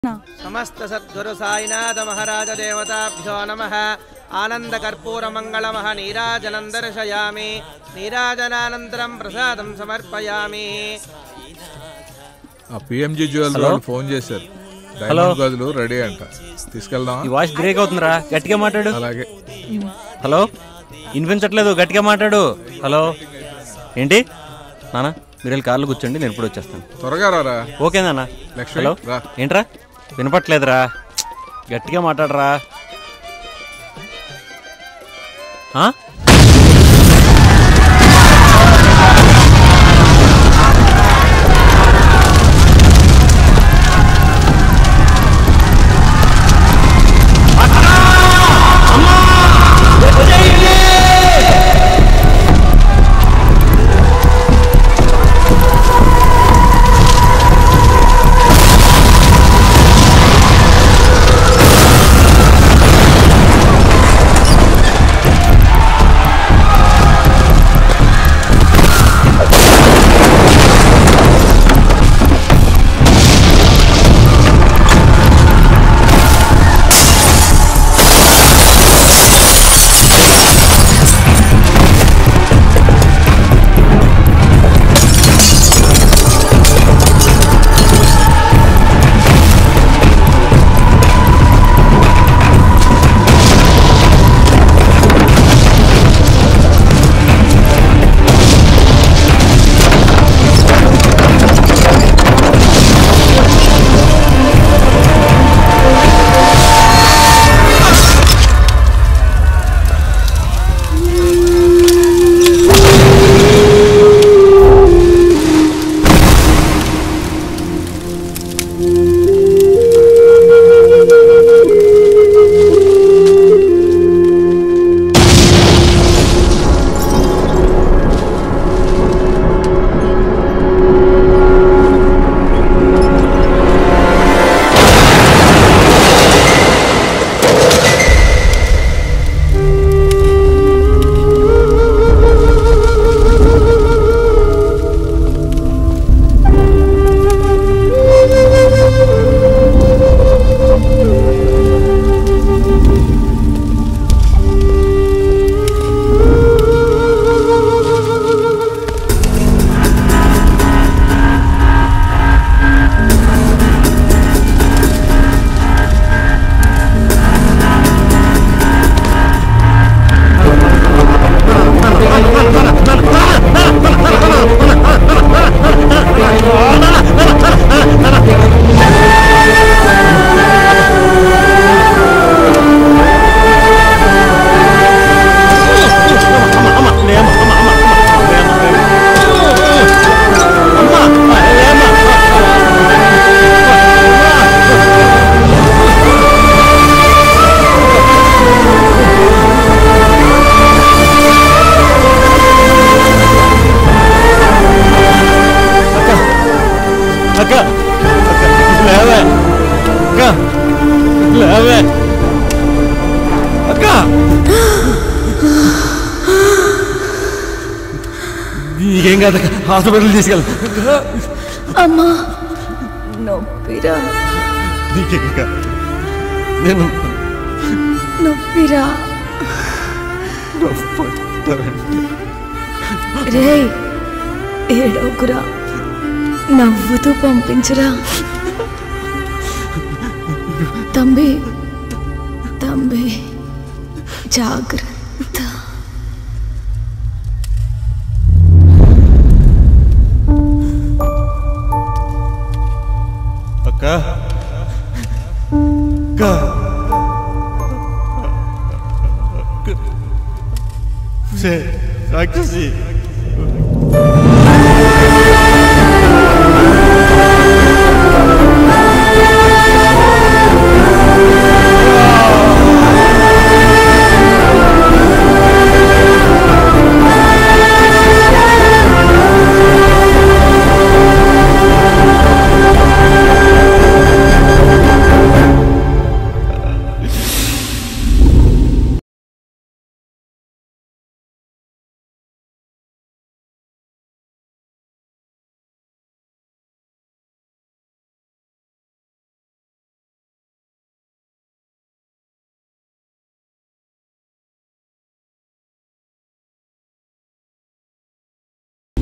సమస్త సద్గురు సాయినాథ మహారాజ దేవతాభ్యో నమ ఆనంద కర్పూర మంగళమః నీరాజనం దర్శయామి నీరాజనానంతరం ప్రసాదం సమర్పయామి ఆ పిఎంజీ జ్యువెల్ హలో? వాళ్ళు ఫోన్ చేశారు హలో? డైమండ్ గదులు రెడీ అంట తీసుకెళ్దాం ఈ వాయిస్ బ్రేక్ అవుతుందిరా గట్టిగా మాట్లాడు అలాగే హలో వినిపించట్లేదు గట్టిగా మాట్లాడు హలో ఏంటి నానా మీరు వెళ్ళి కార్లో కూర్చోండి నేను ఇప్పుడు వచ్చేస్తాను త్వరగా రారా ఓకే నాన్న లక్ష్మి, హలో రా. ఏంట్రా వినపట్లేదురా గట్టిగా మాట్లాడరా ఆ? అక్క అక్క, లేవే అక్క లేవే అక్క నీకేం కాదు హాస్పిటల్ తీసుకెళ్ళ అమ్మా నొప్పిరా నీకేం కాదు నేను నొప్పిరా రే ఏడోకురా నవ్వుతూ పంపించురా తంబి తంబి జాగ్రత్త అక్క అక్క రాక్షసి